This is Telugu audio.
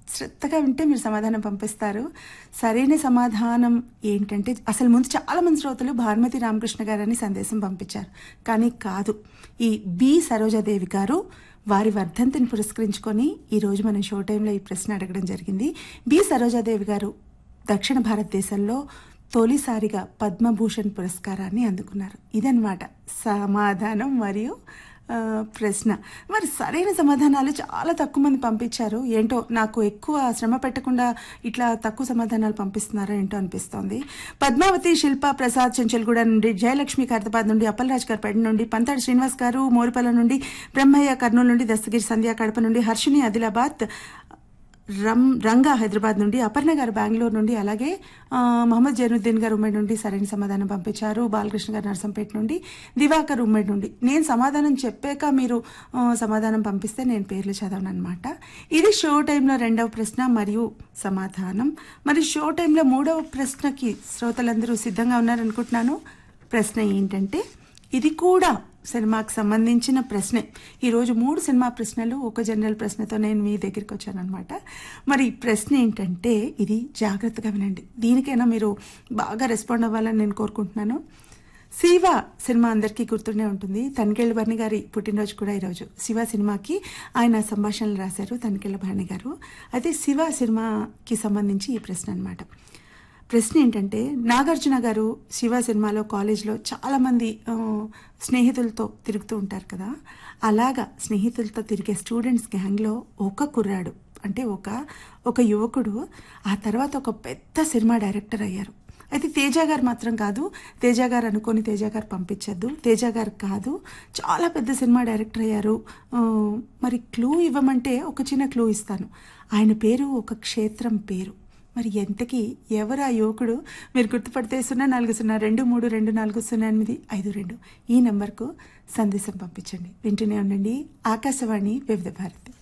శ్రద్ధగా వింటే మీరు సమాధానం పంపిస్తారు సరైన సమాధానం ఏంటంటే అసలు ముందు చాలా మంది శ్రోతలు భానుమతి రామకృష్ణ గారని సందేశం పంపించారు కానీ కాదు ఈ బి సరోజాదేవి గారు వారి వర్ధంతిని పురస్కరించుకొని ఈరోజు మనం షో టైంలో ఈ ప్రశ్న అడగడం జరిగింది బి సరోజాదేవి గారు దక్షిణ భారతదేశంలో తొలిసారిగా పద్మభూషణ్ పురస్కారాన్ని అందుకున్నారు ఇదన్నమాట సమాధానం మరియు ఆ, ప్రశ్న మరి సరైన సమాధానాలు చాలా తక్కువ మంది పంపించారు ఏంటో నాకు ఎక్కువ శ్రమ పెట్టకుండా ఇట్లా తక్కువ సమాధానాలు పంపిస్తున్నారో ఏంటో అనిపిస్తోంది పద్మావతి శిల్ప ప్రసాద్ చెంచల్గూడ నుండి జయలక్ష్మి ఖైరతాబాద్ నుండి అప్పలరాజ్ గారు పేట నుండి పంతాడు శ్రీనివాస్ గారు మోరిపల్ల నుండి బ్రహ్మయ్య కర్నూలు నుండి దస్తగిరి సంధ్య కడప నుండి హర్షిని ఆదిలాబాద్ రమ్ రంగా హైదరాబాద్ నుండి అపర్ణ గారు బెంగళూరు నుండి అలాగే ఆ, మహమ్మద్ జైనుద్దీన్ గారు ఉమ్మడి నుండి సరైన సమాధానం పంపించారు బాలకృష్ణ గారు నర్సంపేట నుండి దివాకర్ ఉమ్మడి నుండి నేను సమాధానం చెప్పాక మీరు ఆ, సమాధానం పంపిస్తే నేను పేర్లు చదవను అనమాట ఇది షో టైంలో రెండవ ప్రశ్న మరియు సమాధానం మరి షో టైంలో మూడవ ప్రశ్నకి శ్రోతలందరూ సిద్ధంగా ఉన్నారనుకుంటున్నాను ప్రశ్న ఏంటంటే ఇది కూడా సినిమాకి సంబంధించిన ప్రశ్నే ఈరోజు మూడు సినిమా ప్రశ్నలు ఒక జనరల్ ప్రశ్నతో నేను మీ దగ్గరికి వచ్చానమాట మరి ఈ ప్రశ్న ఏంటంటే ఇది జాగ్రత్తగా వినండి దీనికైనా మీరు బాగా రెస్పాండ్ అవ్వాలని నేను కోరుకుంటున్నాను శివ సినిమా అందరికీ గుర్తుండే ఉంటుంది తనికెళ్ళ భరణి గారి పుట్టినరోజు కూడా ఈరోజు శివ సినిమాకి ఆయన సంభాషణలు రాశారు తనికెళ్ళ భరణి గారు అయితే శివ సినిమాకి సంబంధించి ఈ ప్రశ్న అన్నమాట ప్రశ్న ఏంటంటే నాగార్జున గారు శివ సినిమాలో కాలేజ్లో చాలామంది ఆ, స్నేహితులతో తిరుగుతూ ఉంటారు కదా అలాగా స్నేహితులతో తిరిగే స్టూడెంట్స్ గ్యాంగ్లో ఒక కుర్రాడు అంటే ఒక ఒక యువకుడు ఆ తర్వాత ఒక పెద్ద సినిమా డైరెక్టర్ అయ్యారు అయితే తేజ గారు మాత్రం కాదు తేజ గారు అనుకొని తేజ గారు పంపించద్దు తేజ గారు కాదు చాలా పెద్ద సినిమా డైరెక్టర్ అయ్యారు ఆ, మరి క్లూ ఇవ్వమంటే ఒక చిన్న క్లూ ఇస్తాను ఆయన పేరు ఒక క్షేత్రం పేరు మరి ఎంతకీ ఎవరు ఆ యువకుడు మీరు గుర్తుపడితే సున్నా నాలుగు సున్నా రెండు మూడు రెండు నాలుగు సున్నా ఎనిమిది ఐదు రెండు ఈ నంబర్కు సందేశం పంపించండి వింటూనే ఉండండి ఆకాశవాణి వివిధ భారతి